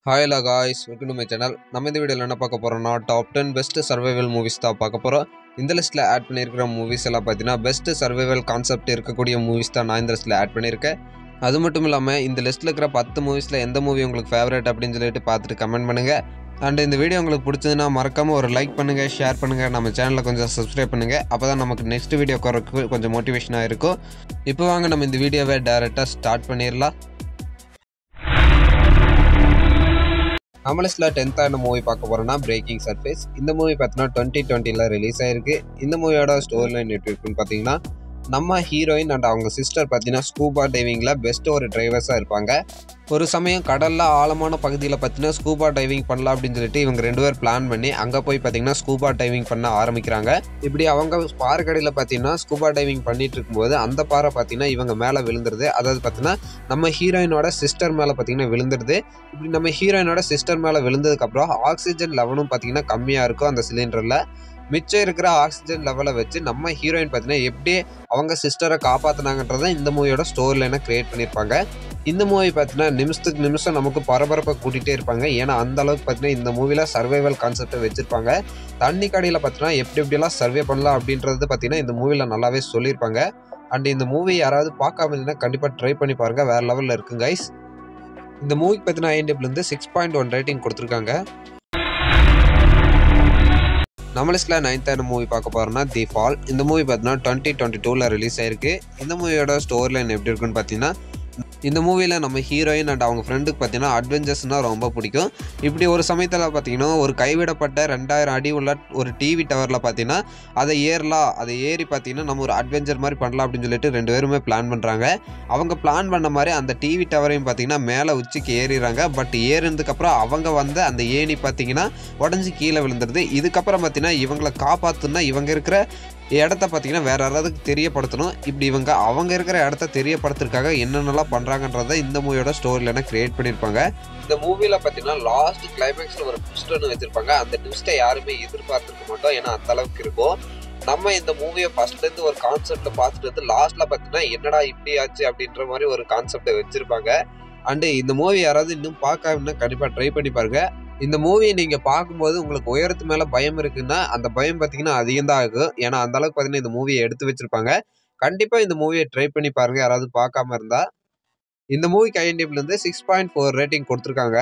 Hi லா guys welcome to my channel நம்ம இந்த வீடியோவில் என்ன பார்க்க போகிறோம்னா top ten best survival movies தான் பார்க்க போகிறோம் இந்த லிஸ்ட்டில் ஆட் பண்ணியிருக்கிற மூவிஸ் எல்லாம் பார்த்தீங்கன்னா பெஸ்ட் சர்வைவல் கான்செப்ட் இருக்கக்கூடிய மூவிஸ் தான் நான் இந்த லிஸ்ட்டில் ஆட் பண்ணியிருக்கேன் அது மட்டும் இல்லாமல் இந்த லிஸ்ட்டில் இருக்கிற பத்து மூவிஸில் எந்த மூவி உங்களுக்கு ஃபேவரட் அப்படின்னு சொல்லிட்டு பார்த்துட்டு கமெண்ட் பண்ணுங்கள் அண்ட் இந்த வீடியோ உங்களுக்கு பிடிச்சதுன்னா மறக்காமல் ஒரு லைக் பண்ணுங்கள் ஷேர் பண்ணுங்கள் நம்ம சேனலை கொஞ்சம் சப்ஸ்கிரைப் பண்ணுங்கள் அப்போ தான் நமக்கு நெக்ஸ்ட் வீடியோ குறக்கு கொஞ்சம் மோட்டிவேஷனாக இருக்கும் இப்போ வாங்க நம்ம இந்த வீடியோவை டேரெக்டாக ஸ்டார்ட் பண்ணிடலாம் நம்ம லிஸ்ட்டில் டென்த்தான மூவி பார்க்க போகிறோம்னா பிரேக்கிங் சர்ஃபேஸ் இந்த மூவி பார்த்தீங்கன்னா டுவெண்ட்டி டுவெண்ட்டியில் ரிலீஸ் ஆயிருக்கு இந்த மூவியோட ஸ்டோரி லைன் எப்படி இருக்குன்னு பார்த்தீங்கன்னா நம்ம ஹீரோயின் அண்ட் அவங்க சிஸ்டர் பார்த்தீங்கன்னா ஸ்கூபா டைவிங்கில் பெஸ்ட் ஒரு டிரைவர்ஸாக இருப்பாங்க ஒரு சமயம் கடலில் ஆழமான பகுதியில் பார்த்தீங்கன்னா ஸ்கூபா டைவிங் பண்ணலாம் அப்படின்னு சொல்லிட்டு இவங்க ரெண்டு பேர் பிளான் பண்ணி அங்கே போய் பார்த்தீங்கன்னா ஸ்கூபா டைவிங் பண்ண ஆரம்பிக்கிறாங்க இப்படி அவங்க பாறைக்கடையில் பார்த்தீங்கன்னா ஸ்கூபா டைவிங் பண்ணிட்டு இருக்கும்போது அந்த பாறை பார்த்தீங்கன்னா இவங்க மேலே விழுந்துருது அதாவது பார்த்தீங்கன்னா நம்ம ஹீரோயினோட சிஸ்டர் மேலே பார்த்தீங்கன்னா விழுந்துருது இப்படி நம்ம ஹீரோயினோட சிஸ்டர் மேலே விழுந்ததுக்கப்புறம் ஆக்சிஜன் லெவலும் பார்த்தீங்கன்னா கம்மியாக இருக்கும் அந்த சிலிண்டரில் மிச்சம் இருக்கிற ஆக்சிஜன் லெவலை வச்சு நம்ம ஹீரோயின் பார்த்தீங்கன்னா எப்படி அவங்க சிஸ்டரை காப்பாற்றினாங்கன்றதை இந்த மூவியோட ஸ்டோரி லைனை கிரியேட் பண்ணியிருப்பாங்க இந்த மூவி பார்த்தீங்கன்னா நிமிஷத்துக்கு நிமிஷம் நமக்கு பரபரப்பை கூட்டிகிட்டே இருப்பாங்க ஏன்னா அந்த அளவுக்கு பார்த்தீங்கன்னா இந்த மூவியில் சர்வைவல் கான்செப்டை வச்சுருப்பாங்க தண்ணி கடையில் பார்த்தீங்கன்னா எப்படி எப்படியெல்லாம் சர்வே பண்ணலாம் அப்படின்றது பார்த்தீங்கன்னா இந்த மூவியில் நல்லாவே சொல்லியிருப்பாங்க அண்ட் இந்த மூவி யாராவது பார்க்காம இருந்தீங்கன்னா கண்டிப்பாக ட்ரை பண்ணி பாருங்கள் வேறு லெவலில் இருக்குங்க கைஸ் இந்த மூவிக்கு பார்த்தீங்கன்னா ஐஎன்டிப்லேருந்து சிக்ஸ் பாயிண்ட் ஒன் ரேட்டிங் கொடுத்துருக்காங்க நம்ம லிஸ்ட்டில் நைன்த்தான மூவி பார்க்க போகிறோம்னா தி ஃபால் இந்த மூவி பார்த்தீங்கன்னா டுவெண்ட்டி டுவெண்ட்டி டூவில் ரிலீஸ் ஆயிருக்கு இந்த மூவியோட ஸ்டோரி லைன் எப்படி இருக்குன்னு பார்த்தீங்கன்னா இந்த மூவியில் நம்ம ஹீரோயின் அண்ட் அவங்க ஃப்ரெண்டுக்கு பார்த்தீங்கன்னா அட்வென்ச்சர்ஸ்னால் ரொம்ப பிடிக்கும் இப்படி ஒரு சமயத்தில் பார்த்தீங்கன்னா ஒரு கைவிடப்பட்ட ரெண்டாயிரம் அடி உள்ள ஒரு டிவி டவரில் பார்த்தீங்கன்னா அதை ஏறலாம் அதை ஏறி பார்த்தீங்கன்னா நம்ம ஒரு அட்வென்ச்சர் மாதிரி பண்ணலாம் அப்படின்னு சொல்லிட்டு ரெண்டு பேருமே பிளான் பண்ணுறாங்க அவங்க பிளான் பண்ண மாதிரி அந்த டிவி டவரையும் பார்த்தீங்கன்னா மேலே உச்சிக்கு ஏறிடுறாங்க பட் ஏறினதுக்கப்புறம் அவங்க வந்து அந்த ஏணி பார்த்தீங்கன்னா உடஞ்சி கீழே விழுந்துருது இதுக்கப்புறம் பார்த்தீங்கன்னா இவங்களை காப்பாற்றுனா இவங்க இருக்கிற இடத்த பார்த்தீங்கன்னா வேற யாராவதுக்கு தெரியப்படுத்தணும் இப்படி இவங்க அவங்க இருக்கிற இடத்த தெரியப்படுத்துறதுக்காக என்னென்னலாம் பண்ணுறாங்கன்றத இந்த மூவியோட ஸ்டோரியில் கிரியேட் பண்ணியிருப்பாங்க இந்த மூவியில் பார்த்தீங்கன்னா லாஸ்ட் கிளைமேக்ஸில் ஒரு ட்விஸ்ட் ஒன்று வச்சிருப்பாங்க அந்த ட்விஸ்ட்டை யாருமே எதிர்பார்த்துருக்க மாட்டோம் ஏன்னா அந்த அளவுக்கு இருக்கும் நம்ம இந்த மூவியை ஃபர்ஸ்ட்லேருந்து ஒரு கான்செப்டை பார்த்துட்டு வந்து லாஸ்ட்டில் பார்த்தீங்கன்னா என்னடா இப்படி ஆச்சு அப்படின்ற மாதிரி ஒரு கான்செப்டை வச்சிருப்பாங்க அண்டு இந்த மூவி யாராவது இன்னும் பார்க்காமன்னா கண்டிப்பாக ட்ரை பண்ணி பாருங்க இந்த மூவியை நீங்கள் பார்க்கும்போது உங்களுக்கு உயரத்து மேலே பயம் இருக்குன்னா அந்த பயம் பார்த்தீங்கன்னா அதிகம் தான் ஆகும் ஏன்னா அந்த அளவுக்கு பார்த்தீங்கன்னா இந்த மூவியை எடுத்து வச்சிருப்பாங்க கண்டிப்பாக இந்த மூவியை ட்ரை பண்ணி பாருங்க யாராவது பார்க்காம இருந்தா இந்த மூவிக்கு ஐஎன்டிபிலேருந்து சிக்ஸ் பாயிண்ட் ஃபோர் ரேட்டிங் கொடுத்துருக்காங்க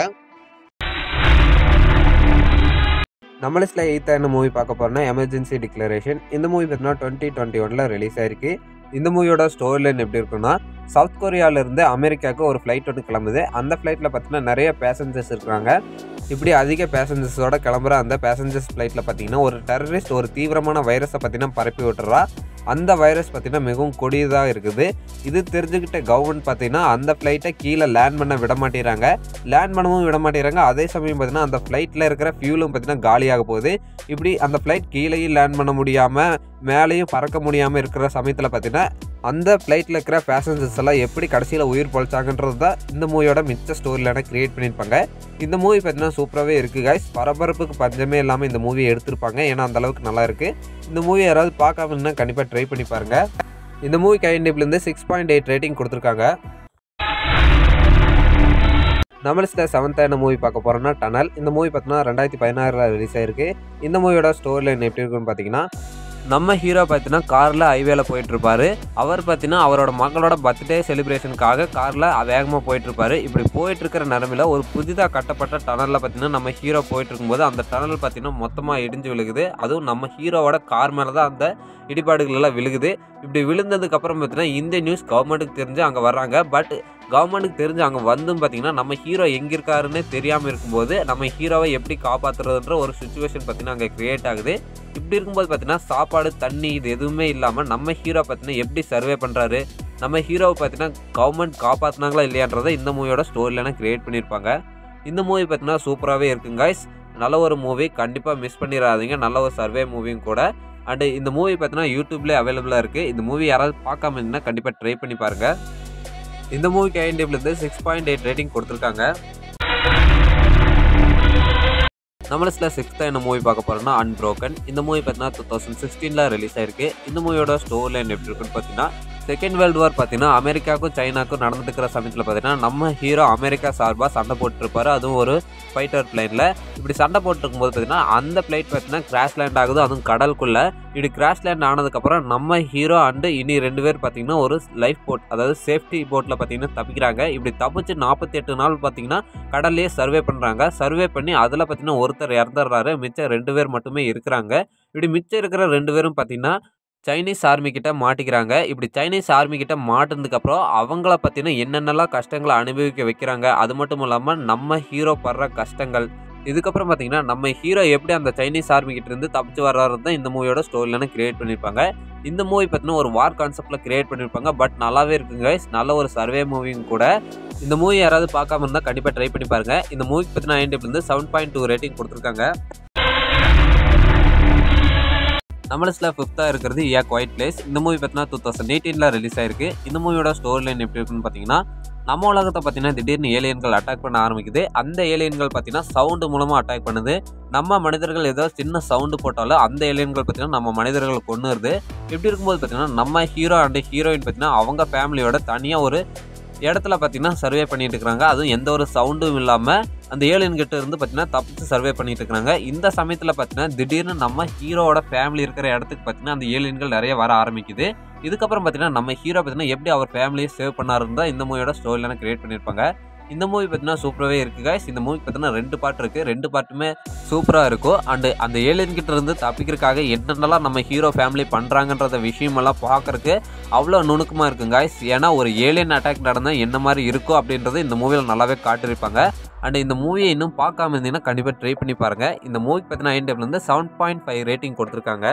நம்ம லிஸ்ட்டில் எயித்தான மூவி பார்க்க போகிறோம்னா எமர்ஜென்சி டிக்ளரேஷன் இந்த மூவி பார்த்தீங்கன்னா டுவெண்ட்டி டுவெண்ட்டி ஒனில் ரிலீஸ் ஆயிருக்கு இந்த மூவியோட ஸ்டோரி லைன் எப்படி இருக்குன்னா சவுத் கொரியாவிலேருந்து அமெரிக்காவுக்கு ஒரு ஃப்ளைட் ஒன்று கிளம்புது அந்த ஃப்ளைட்டில் பார்த்தீங்கன்னா நிறைய பேசஞ்சர்ஸ் இருக்கிறாங்க இப்படி அதிக பேசஞ்சர்ஸோட கிளம்புற அந்த பேசஞ்சர்ஸ் ஃப்ளைட்டில் பார்த்தீங்கன்னா ஒரு டெரரிஸ்ட் ஒரு தீவிரமான வைரஸை பார்த்தீங்கன்னா பரப்பி விட்டுறா அந்த வைரஸ் பார்த்தீங்கன்னா மிகவும் கொடியதாக இருக்குது இது தெரிஞ்சுக்கிட்ட கவர்மெண்ட் பார்த்தீங்கன்னா அந்த ஃப்ளைட்டை கீழே லேண்ட் பண்ண விட மாட்டேறாங்க லேண்ட் பண்ணவும் விட மாட்டேறாங்க அதே சமயம் பார்த்தீங்கன்னா அந்த ஃப்ளைட்டில் இருக்கிற ஃபியூலும் பார்த்தீங்கன்னா காலியாக போகுது இப்படி அந்த ஃப்ளைட் கீழேயும் லேண்ட் பண்ண முடியாமல் மேலேயும் பறக்க முடியாமல் இருக்கிற சமயத்தில் பார்த்தீங்கன்னா அந்த ஃப்ளைட்டில் இருக்கிற பேசஞ்சர்ஸ் எல்லாம் எப்படி கடைசியில் உயிர் பொழைச்சாங்கன்றது தான் இந்த மூவியோட மிச்ச ஸ்டோரியிலான கிரியேட் பண்ணியிருப்பாங்க இந்த மூவி பார்த்தீங்கன்னா சூப்பராகவே இருக்குது கைஸ் பரபரப்புக்கு பஞ்சமே இல்லாமல் இந்த மூவியை எடுத்திருப்பாங்க ஏன்னா அந்த அளவுக்கு நல்லா இருக்குது இந்த மூவி யாராவது பார்க்காம இருந்தால் கண்டிப்பாக ட்ரை பண்ணி பாருங்கள் இந்த மூவி கைண்டிப்லேருந்து சிக்ஸ் பாயிண்ட் எயிட் ரேட்டிங் கொடுத்துருக்காங்க நம்ம லிஸ்ட்டில் செவன்த்தான மூவி பார்க்க போகிறோம்னா டனல் இந்த மூவி பார்த்தீங்கன்னா ரெண்டாயிரத்தி பதினாறில் ரிலீஸ் ஆயிருக்கு இந்த மூவியோட ஸ்டோரி லைன் எப்படி இருக்குன்னு பார்த்தீங்கன்னா நம்ம ஹீரோ பார்த்தீங்கன்னா காரில் ஹைவேல போயிட்டுருப்பாரு அவர் பார்த்தீங்கன்னா அவரோட மகளோட பர்த்டே செலிப்ரேஷனுக்காக காரில் வேகமாக போயிட்டுருப்பாரு இப்படி போயிட்டு இருக்கிற நிலமையில ஒரு புதிதாக கட்டப்பட்ட டனலில் பார்த்தீங்கன்னா நம்ம ஹீரோ போயிட்டு இருக்கும்போது அந்த டனல் பார்த்தீங்கன்னா மொத்தமாக இடிஞ்சு விழுகுது அதுவும் நம்ம ஹீரோவோட கார் மேலே தான் அந்த இடிபாடுகள் எல்லாம் விழுகுது இப்படி விழுந்ததுக்கு அப்புறம் பார்த்தீங்கன்னா இந்த நியூஸ் கவர்மெண்ட்டுக்கு தெரிஞ்சு அங்கே வர்றாங்க பட் கவர்மெண்ட்டுக்கு தெரிஞ்சு அங்கே வந்தும் பார்த்தீங்கன்னா நம்ம ஹீரோ எங்கே இருக்காருன்னு தெரியாமல் இருக்கும்போது நம்ம ஹீரோவை எப்படி காப்பாற்றுறதுன்ற ஒரு சுச்சுவேஷன் பார்த்தீங்கன்னா அங்கே க்ரியேட் ஆகுது இப்படி இருக்கும்போது பார்த்தீங்கன்னா சாப்பாடு தண்ணி இது எதுவுமே இல்லாமல் நம்ம ஹீரோ பார்த்தீங்கன்னா எப்படி சர்வே பண்ணுறாரு நம்ம ஹீரோவை பார்த்தீங்கன்னா கவர்மெண்ட் காப்பாற்றினாங்களா இல்லையான்றதை இந்த மூவியோட ஸ்டோரியிலாம் க்ரியேட் பண்ணியிருப்பாங்க இந்த மூவி பார்த்தீங்கன்னா சூப்பராகவே இருக்குங்க guys நல்ல ஒரு மூவி கண்டிப்பாக மிஸ் பண்ணிடாதீங்க நல்ல ஒரு சர்வே மூவியும் கூட அண்டு இந்த மூவி பார்த்தீங்கன்னா யூடியூப்லேயே அவைலபிளாக இருக்குது இந்த மூவி யாராவது பார்க்காம இருந்தால் கண்டிப்பாக ட்ரை பண்ணி பாருங்கள் இந்த மூவிக்கு ஐஎன்டிபிலேருந்து சிக்ஸ் பாயிண்ட் எயிட் ரேட்டிங் கொடுத்துருக்காங்க நம்ம லிஸ்ட்டில் சிக்ஸ்த்தாக என்ன மூவி பார்க்க போகிறோம்னா அன்ப்ரோக்கன் இந்த மூவி பார்த்தீங்கன்னா டூ தௌசண்ட் சிக்ஸ்டீனில் ரிலீஸ் ஆயிருக்கு இந்த மூவியோட ஸ்டோரி லைன் எப்படி இருக்குன்னு பார்த்தீங்கன்னா செகண்ட் வேர்ல்டு வார் பார்த்தீங்கன்னா அமெரிக்காவுக்கும் சைனாக்கும் நடந்துட்டு இருக்கிற சமயத்தில் பார்த்தீங்கன்னா நம்ம ஹீரோ அமெரிக்கா சார்பாக சண்டை போட்டுருப்பாரு அதுவும் ஒரு ஃபைட்டர் பிளைனில் இப்படி சண்டை போட்டுருக்கும் போது பார்த்தீங்கன்னா அந்த பிளைட் பார்த்தீங்கன்னா கிராஷ் லேண்ட் ஆகுது அதுவும் கடலுக்குள்ளே இப்படி கிராஷ் லேண்ட் ஆனதுக்கப்புறம் நம்ம ஹீரோ அண்டு இனி ரெண்டு பேர் பார்த்தீங்கன்னா ஒரு லைஃப் போட் அதாவது சேஃப்டி போட்டில் பார்த்தீங்கன்னா தப்பிக்கிறாங்க இப்படி தப்பிச்சு நாற்பத்தி எட்டு நாள் பார்த்தீங்கன்னா கடல்லையே சர்வே பண்ணுறாங்க சர்வே பண்ணி அதில் பார்த்தீங்கன்னா ஒருத்தர் இறந்துடுறாரு மிச்சம் ரெண்டு பேர் மட்டுமே இருக்கிறாங்க இப்படி மிச்சம் இருக்கிற ரெண்டு பேரும் பார்த்தீங்கன்னா சைனீஸ் ஆர்மி கிட்ட மாட்டிக்கிறாங்க இப்படி சைனீஸ் ஆர்மி கிட்ட மாட்டினதுக்கப்புறம் அவங்கள பற்றின என்னென்னலாம் கஷ்டங்களை அனுபவிக்க வைக்கிறாங்க அது மட்டும் இல்லாமல் நம்ம ஹீரோ படுற கஷ்டங்கள் இதுக்கப்புறம் பார்த்தீங்கன்னா நம்ம ஹீரோ எப்படி அந்த சைனீஸ் ஆர்மி கிட்ட இருந்து தப்பிச்சு வர்றாரு தான் இந்த மூவியோட ஸ்டோரியிலான கிரியேட் பண்ணியிருப்பாங்க இந்த மூவி பார்த்தீங்கன்னா ஒரு வார் கான்செப்டில் கிரியேட் பண்ணியிருப்பாங்க பட் நல்லாவே இருக்குங்க guys. நல்ல ஒரு சர்வே மூவியும் கூட இந்த மூவி யாராவது பார்க்காம இருந்தால் கண்டிப்பாக ட்ரை பண்ணி பாருங்க இந்த மூவிக்கு பார்த்தீங்கன்னா ஐஎன்டிப்லேருந்து செவன் பாயிண்ட் டூ ரேட்டிங் கொடுத்துருக்காங்க நம்ம லிஸ்ட்டில் ஃபிஃப்த்தாக இருக்கிறது ஏ குவைட் பிளேஸ் இந்த மூவி பார்த்தீங்கன்னா டூ தௌசண்ட் எயிட்டீனில் ரிலீஸ் ஆயிருக்கு இந்த மூவியோட ஸ்டோரி லைன் எப்படி இருக்குன்னு பார்த்தீங்கன்னா நம்ம உலகத்தை பார்த்தீங்கன்னா திடீர்னு ஏலியன்கள் அட்டாக் பண்ண ஆரம்பிக்குது அந்த ஏலியன்கள் பார்த்தீங்கன்னா சவுண்டு மூலமாக அட்டாக் பண்ணுது நம்ம மனிதர்கள் ஏதோ சின்ன சவுண்டு போட்டாலும் அந்த ஏலியன்கள் பார்த்தீங்கன்னா நம்ம மனிதர்கள் கொண்டுருது இப்படி இருக்கும்போது பார்த்தீங்கன்னா நம்ம ஹீரோ அண்ட் ஹீரோயின் பார்த்தீங்கன்னா அவங்க ஃபேமிலியோட தனியாக ஒரு இடத்துல பார்த்தீங்கன்னா சர்வே பண்ணிட்டு இருக்காங்க அதுவும் எந்த ஒரு சவுண்டும் இல்லாமல் அந்த ஏலியன் கிட்ட இருந்து பார்த்தீங்கன்னா தப்பிச்சு சர்வே பண்ணிட்டு இருக்காங்க இந்த சமயத்தில் பார்த்தீங்கன்னா திடீர்னு நம்ம ஹீரோவோட ஃபேமிலி இருக்கிற இடத்துக்கு பார்த்தீங்கன்னா அந்த ஏலியன்கள் நிறைய வர ஆரம்பிக்குது இதுக்கப்புறம் பார்த்தீங்கன்னா நம்ம ஹீரோ பார்த்தீங்கன்னா எப்படி அவர் ஃபேமிலியை சேவ் பண்ணாருன்னு தான் இந்த மூவியோட ஸ்டோரியிலான கிரியேட் பண்ணியிருப்பாங்க இந்த மூவி பார்த்தீங்கன்னா சூப்பராகவே இருக்குது guys இந்த மூவி பார்த்தீங்கன்னா ரெண்டு பார்ட் இருக்குது ரெண்டு பார்ட்டுமே சூப்பராக இருக்கும் அண்டு அந்த ஏலியன் கிட்ட இருந்து தப்பிக்கிறதுக்காக என்னென்னலாம் நம்ம ஹீரோ ஃபேமிலி பண்ணுறாங்கன்றத விஷயமெல்லாம் பார்க்கறக்கு அவ்வளோ நுணுக்கமாக இருக்கும் guys ஏன்னா ஒரு ஏலியன் அட்டாக் நடந்தால் என்ன மாதிரி இருக்கும் அப்படின்றது இந்த மூவியில் நல்லாவே காட்டியிருப்பாங்க அண்ட் இந்த மூவியை இன்னும் பார்க்காம இருந்தீங்கன்னா கண்டிப்பாக ட்ரை பண்ணி பாருங்கள் இந்த மூவிக்கு பார்த்தீங்கன்னா ஐஎன்டபிள்லேருந்து செவன் பாயிண்ட் ஃபைவ் ரேட்டிங் கொடுத்துருக்காங்க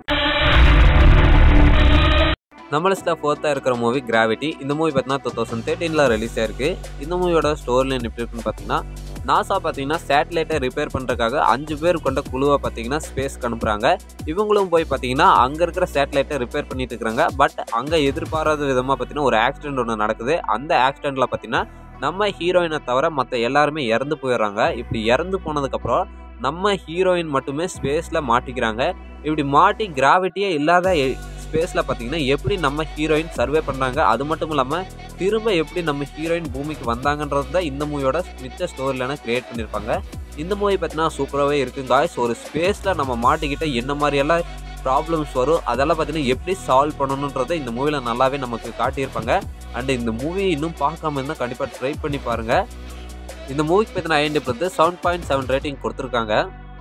நம்ம லிஸ்ட்டில் ஃபோர்த்தாக இருக்கிற மூவி கிராவிட்டி இந்த மூவி பார்த்தீங்கன்னா டூ தௌசண்ட் தேர்ட்டீனில் ரிலீஸ் ஆயிருக்கு இந்த மூவியோட ஸ்டோரி லைன் எப்படி இருக்குன்னு பார்த்தீங்கன்னா நாசா பார்த்தீங்கன்னா சேட்டலைட்டை ரிப்பேர் பண்ணுறதுக்காக அஞ்சு பேர் கொண்ட குழுவை பார்த்தீங்கன்னா ஸ்பேஸ்க்கு அனுப்புகிறாங்க இவங்களும் போய் பார்த்தீங்கன்னா அங்கே இருக்கிற சேட்டலைட்டை ரிப்பேர் பண்ணிட்டு இருக்காங்க பட் அங்கே எதிர்பாராத விதமாக பார்த்தீங்கன்னா ஒரு ஆக்சிடென்ட் ஒன்று நடக்குது அந்த ஆக்சிடென்ட்டில் பார்த்தீங்கன்னா நம்ம ஹீரோயினை தவிர மற்ற எல்லாருமே இறந்து போயிடுறாங்க இப்படி இறந்து போனதுக்கப்புறம் நம்ம ஹீரோயின் மட்டுமே ஸ்பேஸில் மாட்டிக்கிறாங்க இப்படி மாட்டி கிராவிட்டியே இல்லாத ஸ்பேஸில் பார்த்தீங்கன்னா எப்படி நம்ம ஹீரோயின் சர்வே பண்ணுறாங்க அது மட்டும் இல்லாமல் திரும்ப எப்படி நம்ம ஹீரோயின் பூமிக்கு வந்தாங்கன்றது தான் இந்த மூவியோட மிச்ச ஸ்டோரியிலான கிரியேட் பண்ணியிருப்பாங்க இந்த மூவி பார்த்தீங்கன்னா சூப்பராகவே இருக்குங்க guys. ஒரு ஸ்பேஸில் நம்ம மாட்டிக்கிட்ட என்ன மாதிரியெல்லாம் ப்ராப்ளம்ஸ் வரும் அதெல்லாம் பார்த்தீங்கன்னா எப்படி சால்வ் பண்ணணுன்றதை இந்த மூவியில் நல்லாவே நமக்கு காட்டியிருப்பாங்க அண்ட் இந்த மூவி இன்னும் பார்க்காம இருந்தால் கண்டிப்பாக ட்ரை பண்ணி பாருங்கள் இந்த மூவிக்கு பார்த்தீங்கன்னா ஐஎன்டி வந்து செவன் பாயிண்ட் செவன் ரேட்டிங் கொடுத்துருக்காங்க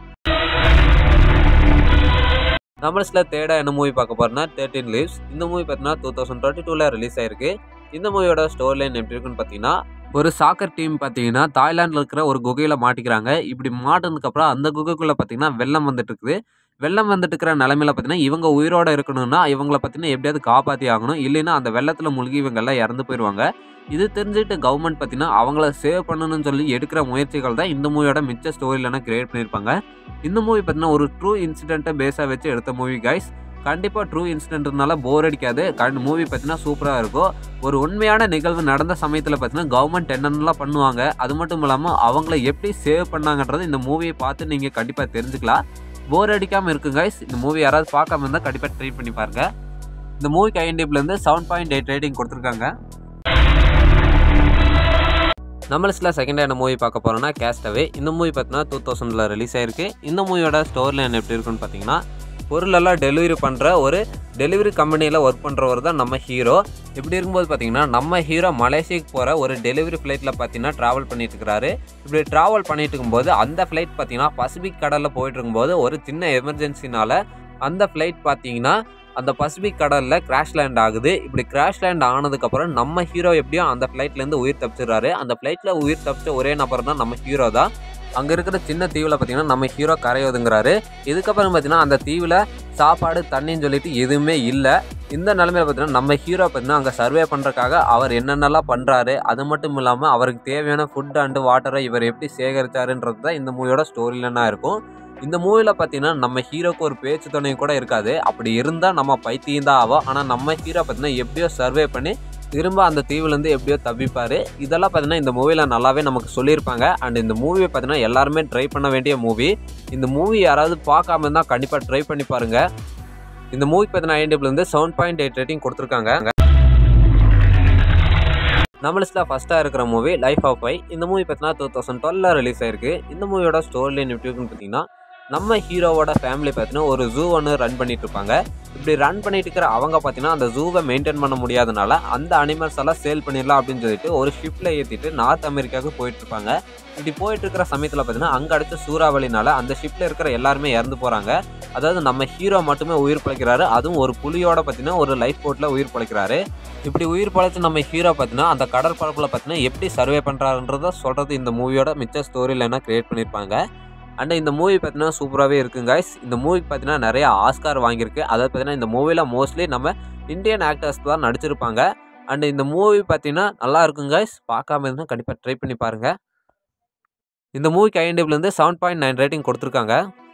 நம்மளஸில் தேர்டாக என்ன மூவி பார்க்க போறோம்னா தேர்ட்டின் லீவ்ஸ் இந்த மூவி பார்த்தீங்கன்னா டூ தௌசண்ட் டுவெண்ட்டி டூவில் ரிலீஸ் ஆயிருக்கு இந்த மூவியோட ஸ்டோரி லைன் எப்படி இருக்குன்னு பார்த்தீங்கன்னா ஒரு சாக்கர் டீம் பார்த்தீங்கன்னா தாய்லாண்டில் இருக்கிற ஒரு குகையில் மாட்டிக்கிறாங்க இப்படி மாட்டினதுக்கப்புறம் அந்த குகைக்குள்ளே பார்த்தீங்கன்னா வெள்ளம் வந்துட்டு இருக்குது வெள்ளம் வந்துட்டு இருக்கிற நிலமையில பார்த்தீங்கன்னா இவங்க உயிரோட இருக்கணும்னா இவங்கள பார்த்தீங்கன்னா எப்படியாவது காப்பாற்றி ஆகணும் இல்லைன்னா அந்த வெள்ளத்தில் முழுகி இவங்க எல்லாம் இறந்து போயிடுவாங்க இது தெரிஞ்சுட்டு கவர்மெண்ட் பார்த்தீங்கன்னா அவங்கள சேவ் பண்ணணும்னு சொல்லி எடுக்கிற முயற்சிகள் தான் இந்த மூவியோட மிச்ச ஸ்டோரியிலனா கிரியேட் பண்ணியிருப்பாங்க இந்த மூவி பார்த்தீங்கன்னா ஒரு ட்ரூ இன்சிடென்ட்டை பேஸாக வச்சு எடுத்த மூவி கைஸ் கண்டிப்பாக ட்ரூ இன்சிடென்ட்னால போர் அடிக்காது கண்டு மூவி பார்த்தீங்கன்னா சூப்பராக இருக்கும் ஒரு உண்மையான நிகழ்வு நடந்த சமயத்தில் பார்த்தீங்கன்னா கவர்மெண்ட் என்னென்னலாம் பண்ணுவாங்க அது மட்டும் இல்லாமல் அவங்கள எப்படி சேவ் பண்ணாங்கன்றது இந்த மூவியை பார்த்து நீங்கள் கண்டிப்பாக தெரிஞ்சுக்கலாம் போர் அடிக்காமல் இருக்கு கைஸ் இந்த மூவி யாராவது பார்க்காம இருந்தால் கண்டிப்பாக ட்ரை பண்ணி பாருங்க இந்த மூவிக்கு ஐஎன்டிப்லேருந்து செவன் பாயிண்ட் எயிட் ரேட்டிங் கொடுத்துருக்காங்க நம்ம லிஸ்ட்டில் செகண்ட் என்ன மூவி பார்க்க போகிறோம்னா கேஸ்டவே இந்த மூவி பார்த்தீங்கன்னா டூ தௌசண்டில் ரிலீஸ் ஆயிருக்கு இந்த மூவியோட ஸ்டோரி லைன் எப்படி இருக்குன்னு பார்த்தீங்கன்னா பொருளெல்லாம் டெலிவரி பண்ணுற ஒரு டெலிவரி கம்பெனியில் ஒர்க் பண்ணுறவர் தான் நம்ம ஹீரோ இப்படி இருக்கும்போது பார்த்தீங்கன்னா நம்ம ஹீரோ மலேசியாவுக்கு போகிற ஒரு டெலிவரி ஃப்ளைட்டில் பார்த்தீங்கன்னா ட்ராவல் பண்ணிட்டு இருக்கிறாரு இப்படி ட்ராவல் பண்ணிட்டு இருக்கும்போது அந்த ஃப்ளைட் பார்த்தீங்கன்னா பசிபிக் கடலில் போயிட்டு இருக்கும்போது ஒரு சின்ன எமர்ஜென்சினால அந்த ஃப்ளைட் பார்த்தீங்கன்னா அந்த பசிபிக் கடலில் கிராஷ் லேண்ட் ஆகுது இப்படி கிராஷ் லேண்ட் ஆனதுக்கப்புறம் நம்ம ஹீரோ எப்படியோ அந்த ஃப்ளைட்லேருந்து உயிர் தப்பிச்சிடுறாரு அந்த ஃப்ளைட்டில் உயிர் தப்பிச்ச ஒரே நபர் தான் நம்ம ஹீரோ தான் அங்கே இருக்கிற சின்ன தீவில் பார்த்தீங்கன்னா நம்ம ஹீரோ கரையோதுங்கிறாரு இதுக்கப்புறம் பார்த்தீங்கன்னா அந்த தீவில் சாப்பாடு தண்ணின்னு சொல்லிட்டு எதுவுமே இல்லை இந்த நிலமையில பார்த்தீங்கன்னா நம்ம ஹீரோ பார்த்தீங்கன்னா அங்கே சர்வே பண்ணுறக்காக அவர் என்னென்னலாம் பண்ணுறாரு அது மட்டும் இல்லாமல் அவருக்கு தேவையான ஃபுட் அண்டு வாட்டரை இவர் எப்படி சேகரிச்சாருன்றது தான் இந்த மூவியோட ஸ்டோரியிலனா இருக்கும் இந்த மூவியில் பார்த்தீங்கன்னா நம்ம ஹீரோக்கு ஒரு பேச்சு துணை கூட இருக்காது அப்படி இருந்தால் நம்ம பைத்தியம் தான் ஆகும் ஆனால் நம்ம ஹீரோ பார்த்தீங்கன்னா எப்படியோ சர்வே பண்ணி திரும்ப அந்த தீவுலேருந்து எப்படியோ தப்பிப்பார் இதெல்லாம் பார்த்தீங்கன்னா இந்த மூவியில் நல்லாவே நமக்கு சொல்லியிருப்பாங்க அண்ட் இந்த மூவியை பார்த்தீங்கன்னா எல்லாருமே ட்ரை பண்ண வேண்டிய மூவி இந்த மூவி யாராவது பார்க்காம இருந்தால் கண்டிப்பாக ட்ரை பண்ணி பாருங்கள் இந்த மூவி பார்த்தீங்கன்னா ஐஎன்டிபிள் வந்து செவன் பாயிண்ட் எயிட் ரேட்டிங் கொடுத்துருக்காங்க நம்ம லிஸ்ட்டில் ஃபஸ்ட்டாக இருக்கிற மூவி லைஃப் ஆஃப் பை இந்த மூவி பார்த்தீங்கன்னா டூ தௌசண்ட் டுவெலில் ரிலீஸ் ஆயிருக்கு இந்த மூவியோட ஸ்டோரி லைன் எப்படி இருக்குன்னு பார்த்தீங்கன்னா நம்ம ஹீரோவோட ஃபேமிலி பார்த்தீங்கன்னா ஒரு ஜூ ஒன்று ரன் பண்ணிட்டு இருப்பாங்க இப்படி ரன் பண்ணிட்டு இருக்கிற அவங்க பார்த்தீங்கன்னா அந்த ஜூவை மெயின்டைன் பண்ண முடியாதனால அந்த அனிமல்ஸ் எல்லாம் சேல் பண்ணிடலாம் அப்படின்னு சொல்லிட்டு ஒரு ஷிப்பில் ஏற்றிட்டு நார்த் அமெரிக்காவுக்கு போயிட்டு இருப்பாங்க இப்படி போயிட்டு இருக்கிற சமயத்தில் பார்த்தீங்கன்னா அங்கே அடிச்ச சூறாவளினால அந்த ஷிப்பில் இருக்கிற எல்லாருமே இறந்து போகிறாங்க அதாவது நம்ம ஹீரோ மட்டுமே உயிர் பிழைக்கிறாரு அதுவும் ஒரு புலியோட பார்த்தீங்கன்னா ஒரு லைஃப் போட்டில் உயிர் பிழைக்கிறாரு இப்படி உயிர் பழைச்ச நம்ம ஹீரோ பார்த்தீங்கன்னா அந்த கடற்பரப்பில் பார்த்தீங்கன்னா எப்படி சர்வே பண்ணுறாருன்றத சொல்கிறது இந்த மூவியோட மிச்ச ஸ்டோரி லைனாக கிரியேட் பண்ணியிருப்பாங்க அண்ட் இந்த மூவி பார்த்தீங்கன்னா சூப்பராகவே இருக்குங்க guys இந்த மூவிக்கு பார்த்தீங்கன்னா நிறைய ஆஸ்கார் வாங்கியிருக்கு அதாவது பார்த்தீங்கன்னா இந்த மூவியில் மோஸ்ட்லி நம்ம இந்தியன் ஆக்டர்ஸ் தான் நடிச்சிருப்பாங்க அண்ட் இந்த மூவி பார்த்தீங்கன்னா நல்லா இருக்குங்க guys பார்க்காம இருந்தால் கண்டிப்பாக ட்ரை பண்ணி பாருங்கள் இந்த மூவிக்கு ஐஎன்டிபிலேருந்து செவன் பாயிண்ட் நைன் ரேட்டிங் கொடுத்துருக்காங்க